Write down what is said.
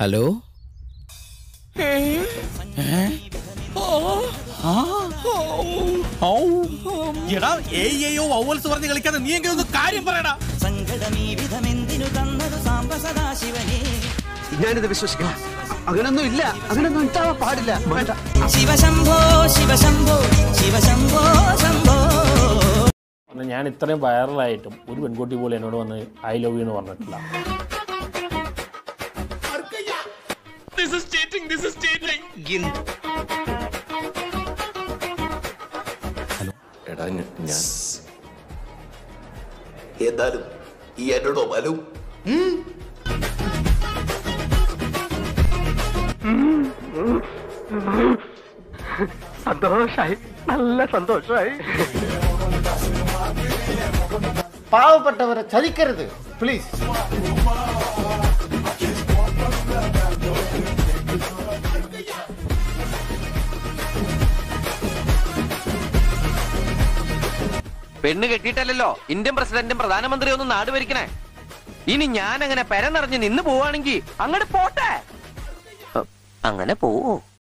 hello എടാ ഏയ്യോ vowels പറഞ്ഞ് കളിക്കാതെ നീ എങ്കിലും ഒന്ന് കാര്യം പറയടാ സങ്കടമീ വിധമെന്തിനു തന്നതു സാംബ സദാശിവനെ ഞാനിത് വിശ്വസിക്കണം അങ്ങനൊന്നും ഇല്ല അങ്ങനൊന്നും ഉണ്ടാവാൻ പാടില്ല വേണ്ട ശിവശംഭോ ശിവശംഭോ ശിവശംഭോ ശംഭോ കാരണം ഞാൻ ഇത്രയും വൈറലായിട്ടും ഒരു പെൺകുട്ടി പോലും എന്നോട് വന്ന് ഐ ലവ് യു എന്ന് പറഞ്ഞിട്ടില്ല എടാ ഞ- ഞാൻ ഏതായാലും ഈ എന്നോടോ വലു സന്തോഷായി നല്ല സന്തോഷായി പാവപ്പെട്ടവരെ ചതിക്കരുത് പ്ലീസ് പെണ്ണ് കെട്ടിയിട്ടല്ലോ ഇന്ത്യൻ പ്രസിഡന്റും പ്രധാനമന്ത്രിയും ഒന്നും നാട് ഭരിക്കണേ ഇനി ഞാൻ അങ്ങനെ പെര നിറഞ്ഞ് നിന്ന് പോവാണെങ്കിൽ അങ്ങോട്ട് പോട്ടെ അങ്ങനെ പോവോ